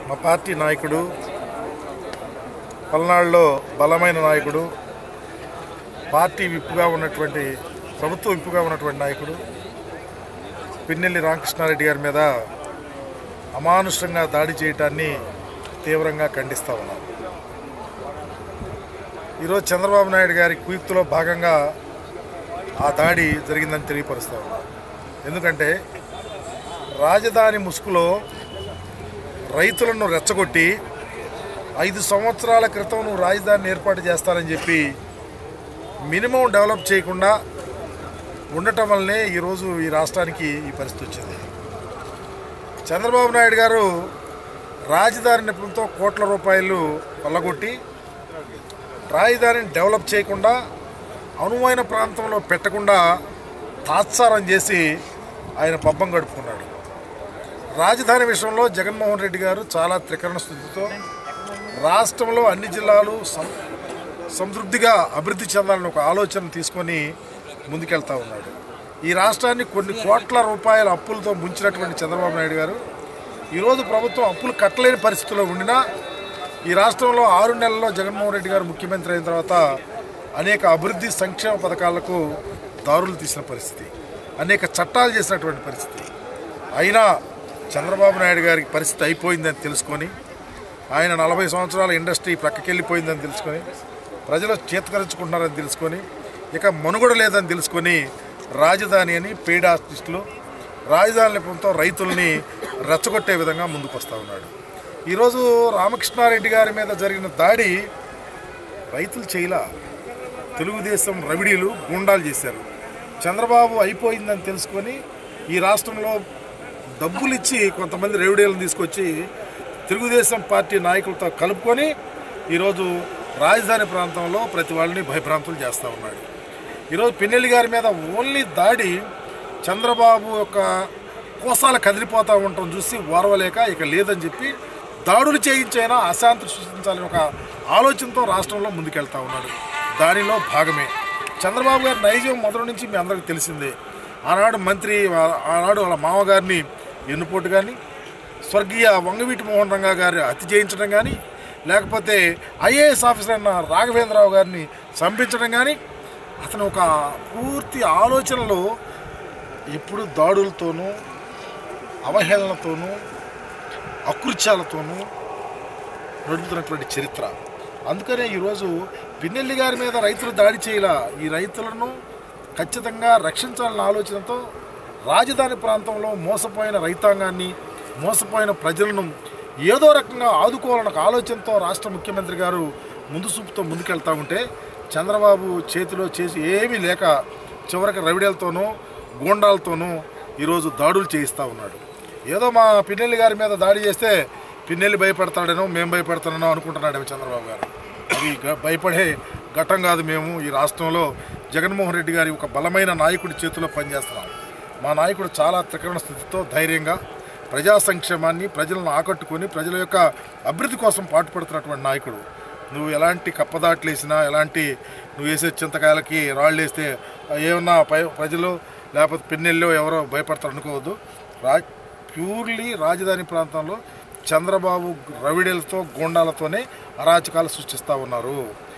మా పార్టీ నాయకుడు పల్నాడులో బలమైన నాయకుడు పార్టీ విప్పుగా ఉన్నటువంటి ప్రభుత్వ విప్పుగా ఉన్నటువంటి నాయకుడు పిన్నెల్లి రామకృష్ణారెడ్డి గారి మీద అమానుషంగా దాడి చేయటాన్ని తీవ్రంగా ఖండిస్తూ ఉన్నాం ఈరోజు చంద్రబాబు నాయుడు గారి కుయుక్తిలో భాగంగా ఆ దాడి జరిగిందని తెలియపరుస్తూ ఉన్నాం ఎందుకంటే రాజధాని ముసుగులో రైతులను రెచ్చగొట్టి ఐదు సంవత్సరాల క్రితం నువ్వు రాజధానిని ఏర్పాటు చేస్తానని చెప్పి మినిమం డెవలప్ చేయకుండా ఉండటం వల్లనే ఈరోజు ఈ రాష్ట్రానికి ఈ పరిస్థితి వచ్చింది చంద్రబాబు నాయుడు గారు రాజధాని నిపుణులతో కోట్ల రూపాయలు కొల్లగొట్టి రాజధానిని డెవలప్ చేయకుండా అనువైన ప్రాంతంలో పెట్టకుండా తాత్సారం చేసి ఆయన పబ్బం గడుపుకున్నాడు రాజధాని విషయంలో జగన్మోహన్ రెడ్డి గారు చాలా త్రికరణ స్థితితో రాష్ట్రంలో అన్ని జిల్లాలు సం- సమృద్ధిగా అభివృద్ధి చెందాలని ఒక ఆలోచన తీసుకొని ముందుకెళ్తా ఉన్నాడు ఈ రాష్ట్రాన్ని కొన్ని కోట్ల రూపాయల అప్పులతో ముంచినటువంటి చంద్రబాబు నాయుడు గారు ఈరోజు ప్రభుత్వం అప్పులు కట్టలేని పరిస్థితుల్లో ఉండినా ఈ రాష్ట్రంలో ఆరు నెలల్లో జగన్మోహన్ రెడ్డి గారు ముఖ్యమంత్రి అయిన తర్వాత అనేక అభివృద్ధి సంక్షేమ పథకాలకు దారులు తీసిన పరిస్థితి అనేక చట్టాలు చేసినటువంటి పరిస్థితి అయినా చంద్రబాబు నాయుడు గారికి పరిస్థితి అయిపోయిందని తెలుసుకొని ఆయన నలభై సంవత్సరాల ఇండస్ట్రీ ప్రక్కకెళ్ళిపోయిందని తెలుసుకొని ప్రజలు చేతకరించుకుంటున్నారని తెలుసుకొని ఇక మనుగడ లేదని తెలుసుకొని రాజధాని అని పెయిడ్ ఆర్టిస్టులు రాజధాని నిపుణులతో రైతుల్ని రెచ్చగొట్టే విధంగా ముందుకు వస్తూ ఉన్నాడు ఈరోజు రామకృష్ణారెడ్డి గారి మీద జరిగిన దాడి రైతులు చేయలా తెలుగుదేశం రవిడీలు గూండాలు చేశారు చంద్రబాబు అయిపోయిందని తెలుసుకొని ఈ రాష్ట్రంలో డబ్బులు ఇచ్చి కొంతమంది రెవిడీలను తీసుకొచ్చి తెలుగుదేశం పార్టీ నాయకులతో కలుపుకొని ఈరోజు రాజధాని ప్రాంతంలో ప్రతి వాళ్ళని భయభ్రాంతులు చేస్తూ ఉన్నాడు ఈరోజు పిన్నెల్లి గారి మీద ఓన్లీ దాడి చంద్రబాబు యొక్క కోసాలు కదిలిపోతూ ఉండటం చూసి ఓర్వలేక ఇక లేదని చెప్పి దాడులు చేయించైనా అశాంతి సృష్టించాలని ఒక ఆలోచనతో రాష్ట్రంలో ముందుకెళ్తా ఉన్నాడు దానిలో భాగమే చంద్రబాబు గారి నైజం మొదటి నుంచి మీ అందరికీ తెలిసిందే ఆనాడు మంత్రి ఆనాడు వాళ్ళ మామగారిని ఎన్నుపోటు కానీ స్వర్గీయ వంగవీటి మోహన్ రంగా గారి హత్య చేయించడం కానీ లేకపోతే ఐఏఎస్ ఆఫీసర్ అయిన రాఘవేంద్రరావు గారిని చంపించడం కానీ అతను ఒక పూర్తి ఆలోచనలో ఎప్పుడు దాడులతోనూ అవహేళనతోనూ అకృత్యాలతోనూ నడుపుతున్నటువంటి చరిత్ర అందుకనే ఈరోజు పిన్నెల్లి గారి మీద రైతులు దాడి చేయలా ఈ రైతులను ఖచ్చితంగా రక్షించాలన్న ఆలోచనతో రాజధాని ప్రాంతంలో మోసపోయిన రైతాంగాన్ని మోసపోయిన ప్రజలను ఏదో రకంగా ఆదుకోవాలన్న ఒక ఆలోచనతో రాష్ట్ర ముఖ్యమంత్రి గారు ముందు చూపుతో ముందుకెళ్తా ఉంటే చంద్రబాబు చేతిలో చేసి ఏమీ లేక చివరికి రవిడేలతోనూ గూండాలతోనూ ఈరోజు దాడులు చేయిస్తూ ఉన్నాడు ఏదో మా పిన్నెల్లి గారి మీద దాడి చేస్తే పిన్నెల్లి భయపడతాడేనో మేము భయపడతానో అనుకుంటున్నాడేమో చంద్రబాబు గారు అది గ- భయపడే ఘట్టం కాదు మేము ఈ రాష్ట్రంలో జగన్మోహన్ రెడ్డి గారి ఒక బలమైన నాయకుడి చేతిలో పనిచేస్తున్నాం మా నాయకుడు చాలా త్రికరణ స్థితితో ధైర్యంగా ప్రజా సంక్షేమాన్ని ప్రజలను ఆకట్టుకొని ప్రజల యొక్క అభివృద్ధి కోసం పాటుపడుతున్నటువంటి నాయకుడు నువ్వు ఎలాంటి కప్పదాట్లు వేసినా ఎలాంటి నువ్వు వేసే చింతకాయలకి రాళ్ళు వేస్తే ఏమన్నా పై ప్రజలు లేకపోతే పెన్నెల్లో ఎవరో భయపడతారు అనుకోవద్దు రా ప్యూర్లీ రాజధాని ప్రాంతంలో చంద్రబాబు రవిడేలతో గోండాలతోనే అరాచకాలు సృష్టిస్తూ ఉన్నారు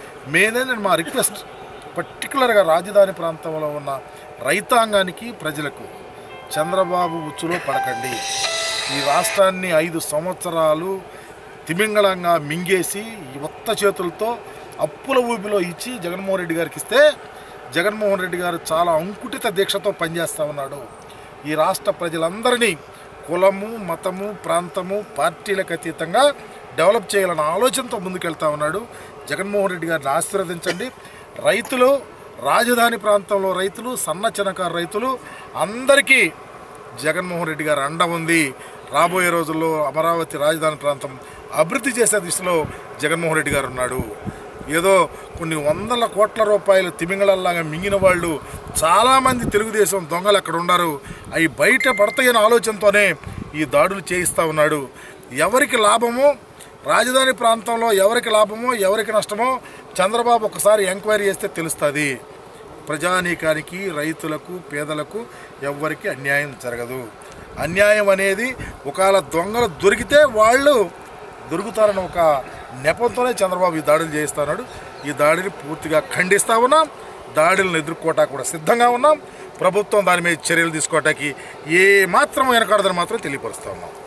మేనే మా రిక్వెస్ట్ పర్టికులర్గా రాజధాని ప్రాంతంలో ఉన్న రైతాంగానికి ప్రజలకు చంద్రబాబు ఉచ్చులో పడకండి ఈ రాష్ట్రాన్ని ఐదు సంవత్సరాలు తిమింగళంగా మింగేసి ఒత్త చేతులతో అప్పుల ఊబిలో ఇచ్చి జగన్మోహన్ రెడ్డి గారికి ఇస్తే జగన్మోహన్ రెడ్డి గారు చాలా అంకుటిత దీక్షతో పనిచేస్తూ ఉన్నాడు ఈ రాష్ట్ర ప్రజలందరినీ కులము మతము ప్రాంతము పార్టీలకు అతీతంగా డెవలప్ చేయాలన్న ఆలోచనతో ముందుకెళ్తా ఉన్నాడు జగన్మోహన్ రెడ్డి గారిని ఆశీర్వదించండి రైతులు రాజధాని ప్రాంతంలో రైతులు సన్న చిన్నకారు రైతులు అందరికీ జగన్మోహన్ రెడ్డి గారు అండ ఉంది రాబోయే రోజుల్లో అమరావతి రాజధాని ప్రాంతం అభివృద్ధి చేసే దిశలో జగన్మోహన్ రెడ్డి గారు ఉన్నాడు ఏదో కొన్ని వందల కోట్ల రూపాయలు తిమింగళల్లాగా మింగిన వాళ్ళు చాలామంది తెలుగుదేశం దొంగలు అక్కడ ఉన్నారు అవి బయట పడతాయనే ఆలోచనతోనే ఈ దాడులు చేయిస్తూ ఉన్నాడు ఎవరికి లాభమో రాజధాని ప్రాంతంలో ఎవరికి లాభమో ఎవరికి నష్టమో చంద్రబాబు ఒకసారి ఎంక్వైరీ చేస్తే తెలుస్తుంది ప్రజానీకానికి రైతులకు పేదలకు ఎవ్వరికి అన్యాయం జరగదు అన్యాయం అనేది ఒకవేళ దొంగలు దొరికితే వాళ్ళు దొరుకుతారని ఒక నెపంతోనే చంద్రబాబు ఈ దాడులు చేస్తున్నాడు ఈ దాడిని పూర్తిగా ఖండిస్తా ఉన్నాం దాడులను ఎదుర్కోవటానికి కూడా సిద్ధంగా ఉన్నాం ప్రభుత్వం దాని మీద చర్యలు తీసుకోవటానికి ఏ మాత్రం వెనకాడదని మాత్రం తెలియపరుస్తా ఉన్నాం